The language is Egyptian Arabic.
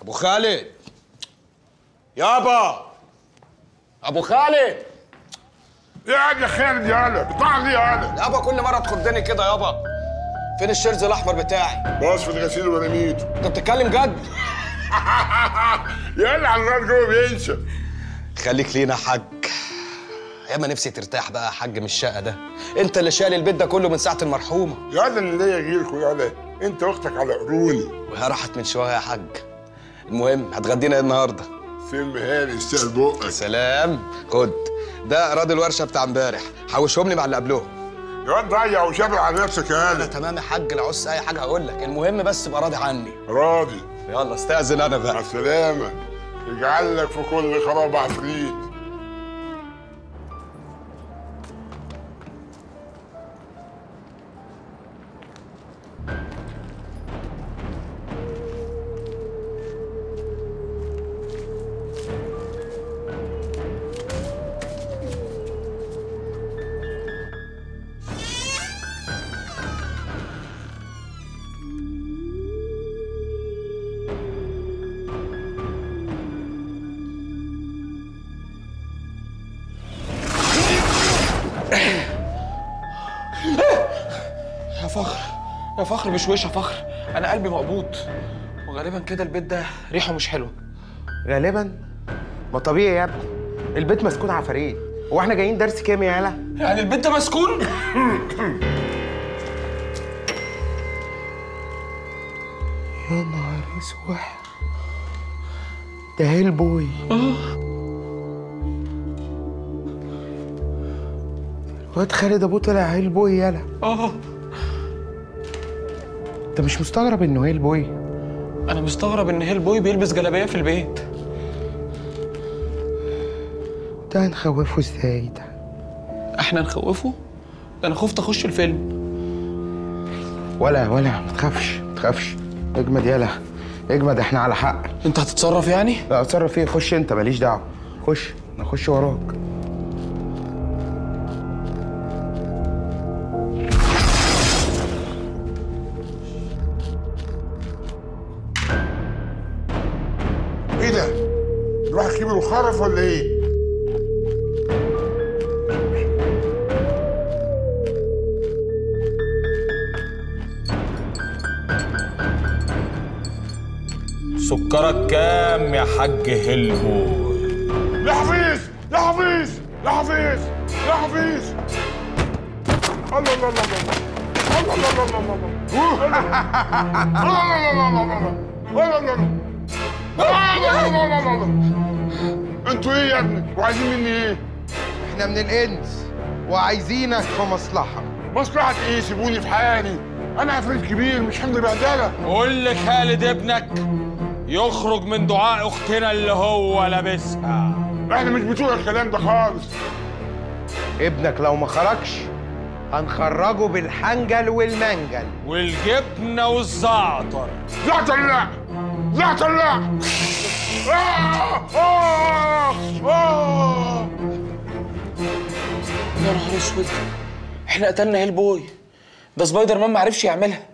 ابو خالد يابا ابو خالد يا يا خالد يا هلا بتاع لي يا هلا يابا كل مره تخضني كده يابا فين الشرز الاحمر بتاعي باص في الغسيل ورميته انت بتتكلم جد يا هلا على النار جوه بينشف خليك لينا يا حاج ياما نفسي ترتاح بقى يا حاج من الشقه ده انت اللي شايل البيت ده كله من ساعه المرحومه يا هلا اللي ليا غيركم يا هلا انت واختك على قروني وهي راحت من شويه يا حاج المهم هتغدينا ايه النهارده فيلم هاني يستاهل بقك سلام خد ده اراضي الورشه بتاع امبارح حوشهم لي مع اللي قبلهم يا واد ضيع وشبع على نفسك يا انا هلا تمام يا حاج لو عوزت اي حاجه هقول لك المهم بس ابقى راضي عني راضي يلا استاذن انا مع بقى السلامة يجعل لك في كل خراب عفريت يا فخر يا فخر مش وش يا فخر انا قلبي مقبوض وغالبا كده البيت ده ريحه مش حلوه غالبا ما طبيعي يا ابني البيت مسكون عفاريت هو احنا جايين درس كيمياء يالا يعني البيت ده مسكون يا نهار اسوح ده هيل بوي الواد خالد ابوه طلع هيل بوي يالا اه انت مش مستغرب انه هيل بوي انا مستغرب ان هيل بوي بيلبس جلابيه في البيت ده هنخوفه ازاي ده احنا نخوفه ده انا خفت اخش الفيلم ولا ولا ما تخافش ما تخافش اجمد يالا اجمد احنا على حق انت هتتصرف يعني لا اتصرف ايه خش انت ماليش دعوه خش انا اخش وراك ايه ده؟ الواحد كبر وخرف ولا ايه؟ سكرك كام يا حاج هلبو يا حفيظ يا حفيظ يا حفيظ يا حفيظ الله الله الله الله الله الله الله الله الله الله الله انتوا ايه يا ابني وعايزين مني ايه احنا من الانس وعايزينك في مصلحه مصلحة ايه سيبوني في حالي انا عفريت كبير مش حمل بهدله قول لخالد ابنك يخرج من دعاء اختنا اللي هو لابسها احنا مش بتوع الكلام ده خالص ابنك لو ما خرجش هنخرجه بالحنجل والمنجل والجبنه والزعتر زعتر لا زعتر لا آه! آه! آه! يا نهار اسود احنا قتلنا هيل بوي ده سبايدر مان ما عرفش يعملها